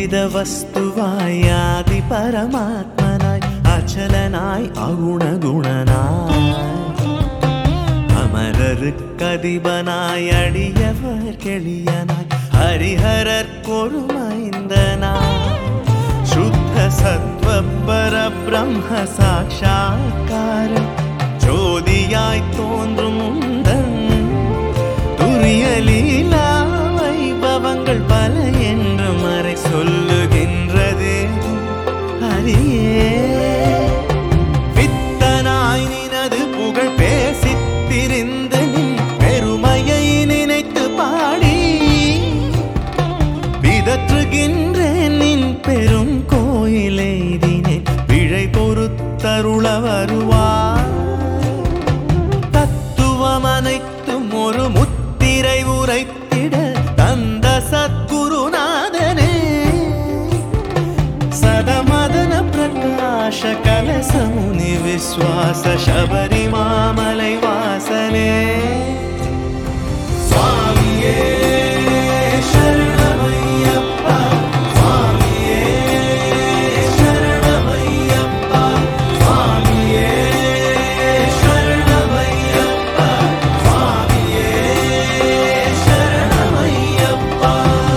ജീവിത വസ്തുവായി ആദി പരമാത്മനായി അചലനായി അഗുണഗുണനായി അമരരുക്കതിപനായി അടിയവർ കെളിയനായി ഹരിഹരർക്കൊരു മൈന്ദനായി ശുദ്ധ സത്വ പരബ്രഹ്മ സാക്ഷാത്കാരം ജ്യോതിയായി തോன்றும் உந்தன் துரிய லீலா வைபவங்கள் பல என்று மறை சொல்லுகின்றது ஹரியே வித்தனாய் நினது புகழ் பேசித் திரிந்து நின் பெருமையை நினைத்து பாடி பிதற்றுகின்றேன் நின் பெரும் கோயிலை தினே பிழை பொறுத்தருள வருவார் தத்துவம் அனைத்தும் ஒரு முத்திரை உரைத்திட தந்த சத்குருநாதனே சதமதன பிரகாಶ கலசமுனி விஸ்வாச ಶಬರಿಮಾಮಲೈ ವಾಸನೆ சுவாமியே சரணமையப்பா சுவாமியே சரணமையப்பா சுவாமியே சரணமையப்பா சுவாமியே சரணமையப்பா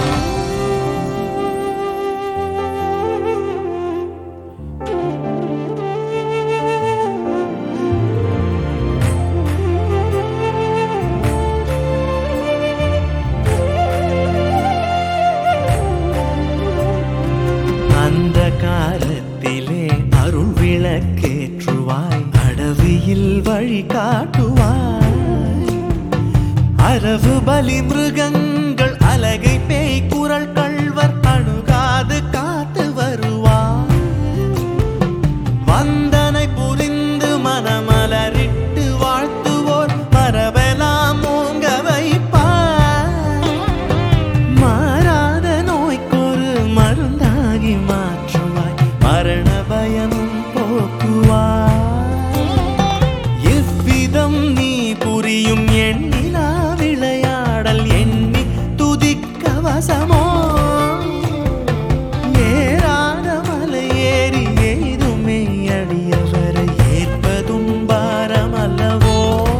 அந்த காலத்திலே அருள் விளக்கேற்றுவாய் அடவியில் வழி காட்டுவாய் அரவு பலி மிருகங்கள் அலகை பேய் குரல் கள்வர் அணுகாது காத்து வருவாய் வந்தனை புரிந்து மனமலரிட்டு வாழ்த்துவோர் மரபெல்லாம் ஓங்க வைப்பார் மாறாத நோய்க்கொரு மருந்தாகி மாற்றுவாய் மரண பயமும் போக்குவாய் எவ்விதம் நீ புரியும் எண்ணிலா விளையாடல் எண்ணி துதிக்க வசமோ ஏறாத மலை ஏறி எய்துமே அடியவரை ஏற்பதும் பாரமல்லவோ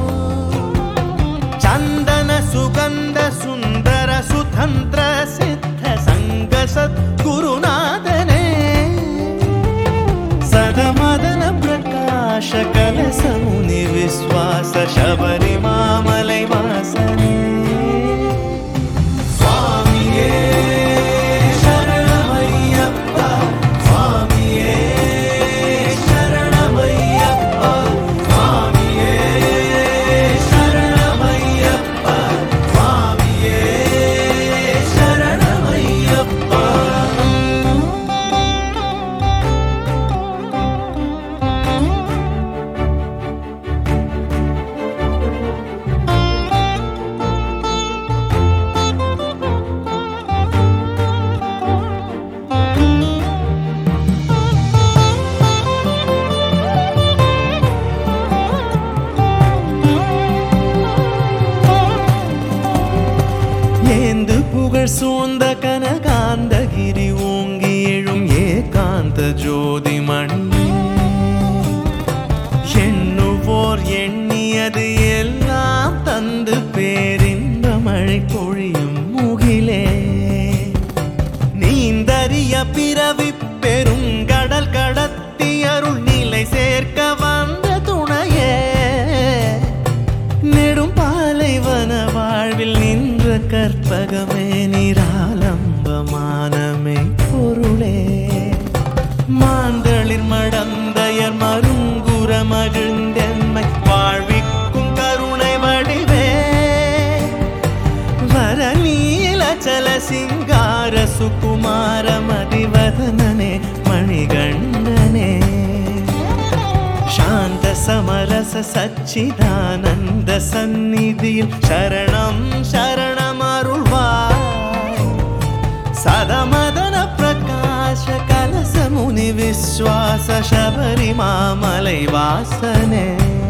ಚಂದನ ಸುಗಂಧ ಸುಂದರ ಸುತಂತ್ರ ಸಿದ್ಧ ಸಂಗ ಸದ್ಗುರುನಾಥನೇ ಸದಮದನ ಪ್ರಕಾಶ ಕಲಸ ಮುನಿ ವಿಶ್ವಾಸ ಶಬರಿ ಮಾಮಲೈ ವಾಸನೆ ಸ್ವಾಮಿಯೇ ಶರಣಮಯ್ಯಪ್ಪ ಸ್ವಾಮಿಯೇ ಶರಣಮಯ್ಯಪ್ಪ ಸ್ವಾಮಿಯೇ ಶರಣಮಯ್ಯಪ್ಪ ಸ್ವಾಮಿಯೇ ಶರಣಮಯ್ಯಪ್ಪ ஏந்து புகழ் சூழ்ந்த கனகாந்தகிரி ஓங்கி எழும் ஏகாந்த ஜோதி மணி எண்ணுவோர் எண்ணியது எல்லாம் தந்து பேரின்ப மழை பொழியும் முகிலே நீந்தறிய பிறவி பெருங்கடல் கடத்தி அருள் நிலை சேர்க்க வந்த துணையே நெடும் பாலைவன வாழ்வில் நின்ற கற்பகமே நிராலம்பமானமே பொருளே மாந்தளிர் மடந்தையர் மருங்குற மகிழ்ந்தென்மை வாழ்விக்கும் கருணை வடிவே வரநீலச்சல சிங்கார சுகுமார மதிவதனனே மணிகண்டனே சாந்த சமரச சச்சிதானந்த சந்நிதியில் சரணம் சரணம் அருள்வாய் சதமதன பிரகாಶ கலச முனி விஸ்வாச ಶಬರಿ ಮಾಮಲೈ ವಾಸನೆ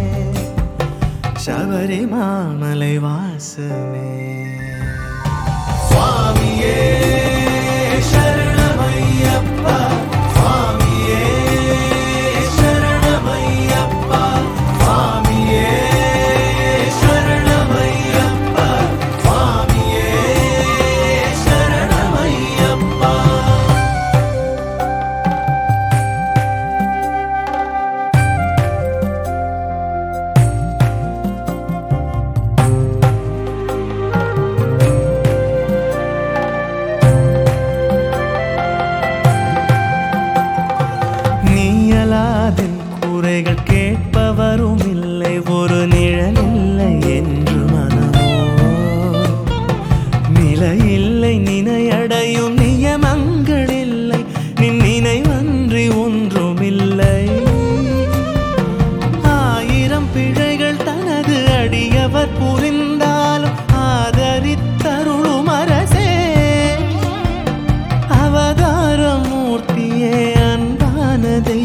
ಶಬರಿ ಮಾಮಲೈ ವಾಸನೆ ಸ್ವಾಮಿಯೇ ಶರಣಮಯ್ಯ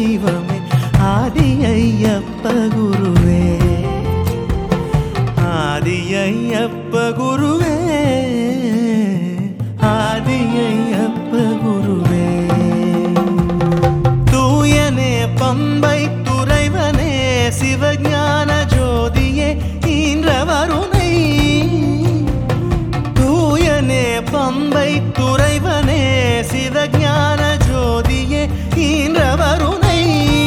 தெய்வமே ஆதி ஐயப்ப குருவே ஆதி ஐயப்ப குருவே ஆதி ஐயப்ப குருவே தூயனே பம்பை துறைவனே சிவஞான ஜோதியே ஈன்றவருணை தூயனே பம்பை துறைவனே சிவஞான ஜோதியே ஈன்றவருணை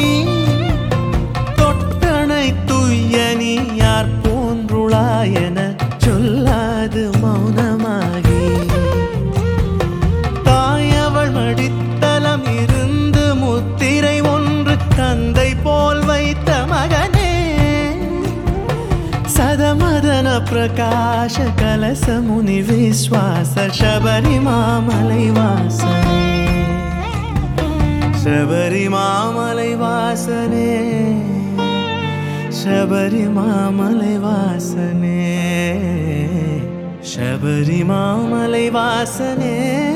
தொட்டனை துய்யனி யார் போன்றுளாயன சொல்லாது மௌனமாகி தாயவள் மடித்தலம் இருந்து முத்திரை ஒன்று தந்தை போல் வைத்த மகனே சதமதன பிரகாಶ கலச முனி விஸ்வாச சபரி மாமலை வாசனே சபரி மாமலை வாசனே சபரி மாமலை வாசனே சபரி மாமலை வாசனே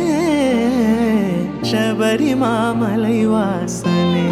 சபரி மாமலை வாசனே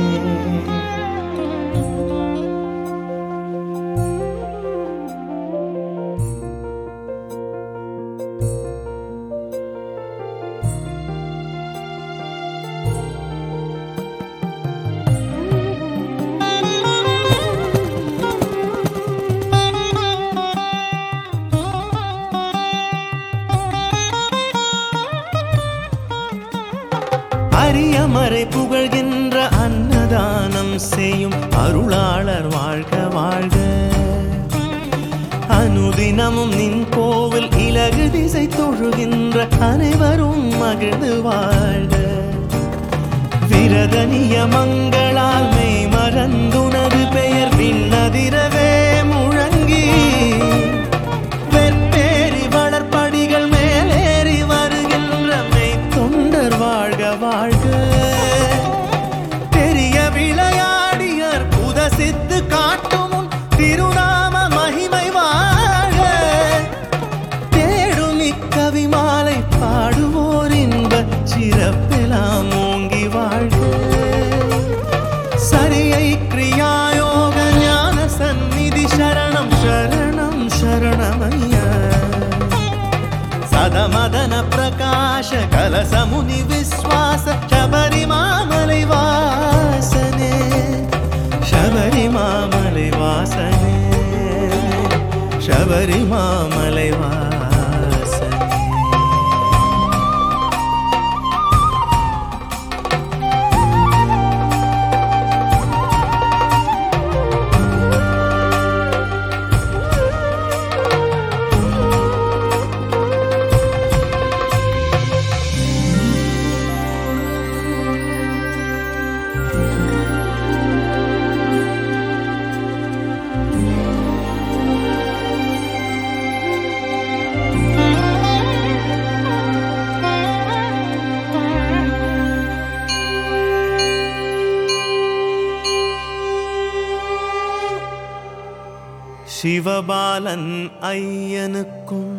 அரியமறை புகழ்கின்ற அன்னதானம் செய்யும் அருளாளர் வாழ்க வாழ்க அனுதினமும் நின் கோவில் இலகு திசை தொழுகின்ற அனைவரும் மகிழ்ந்து வாழ்க விரத நியமங்களால் மெய் மறந்துனது பெயர் விண்ணதிரவே முழங்கி வெற்பேரி வளர்ப்படிகள் மேலேறி வருகின்ற மெய் தொண்டர் வாழ்க வாழ்க பெரிய விளையாடியர் புதசித்து காட்டும் உன் திருநாம மகிமை வாழ்க தேடும் இக்கவி மாலை பாடுவோர் இன்ப சிறப்பெல்லாம் ஓங்கி வாழ்க சரியை கிரியாயோக ஞான சந்நிதி சரணம் சரணம் சரணமையா சதமதன பிரகாಶ கலச முனி விஸ்வாச சபரி மாமலை வாசனே சபரி மாமலை வாசனே சபரி மாமலை வாசனே சிவபாலன் ஐயனுக்கும்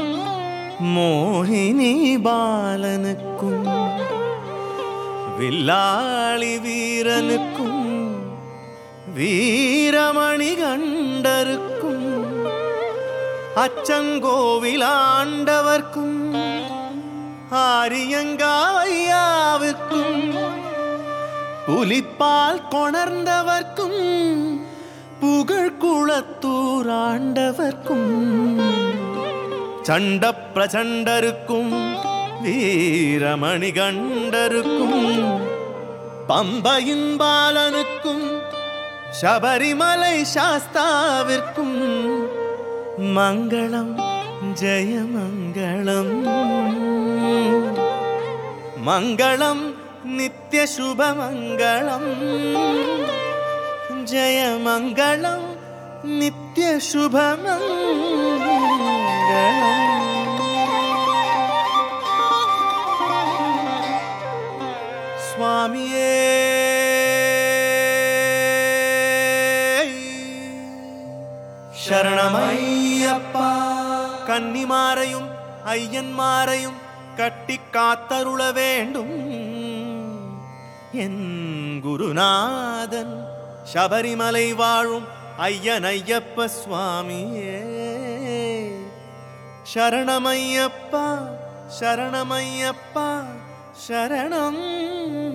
மோகினி பாலனுக்கும் வில்லாளி வீரனுக்கும் வீரமணி கண்டருக்கும் அச்சங்கோவில் ஆண்டவர்க்கும் ஆரியங்காவையாவிற்கும் புலிப்பால் கொணர்ந்தவர்க்கும் புகழ் குளத்தூர் ஆண்டவர்க்கும் சண்ட பிரச்சண்டருக்கும் வீரமணி கண்டருக்கும் பம்பையின் பாலனுக்கும் சபரிமலை சாஸ்தாவிற்கும் மங்களம் ஜெயமங்களம் மங்களம் நித்திய சுபமங்களம் ஜெயமங்களம் நித்திய சுபமங்களம் சுவாமியே சரணமையப்பா கன்னிமாரையும் ஐயன்மாரையும் கட்டி காத்தருள வேண்டும் என் குருநாதன் சபரிமலை வாழும் ஐயனையப்ப சுவாமியே சரணமையப்பா சரணமையப்பா சரணம்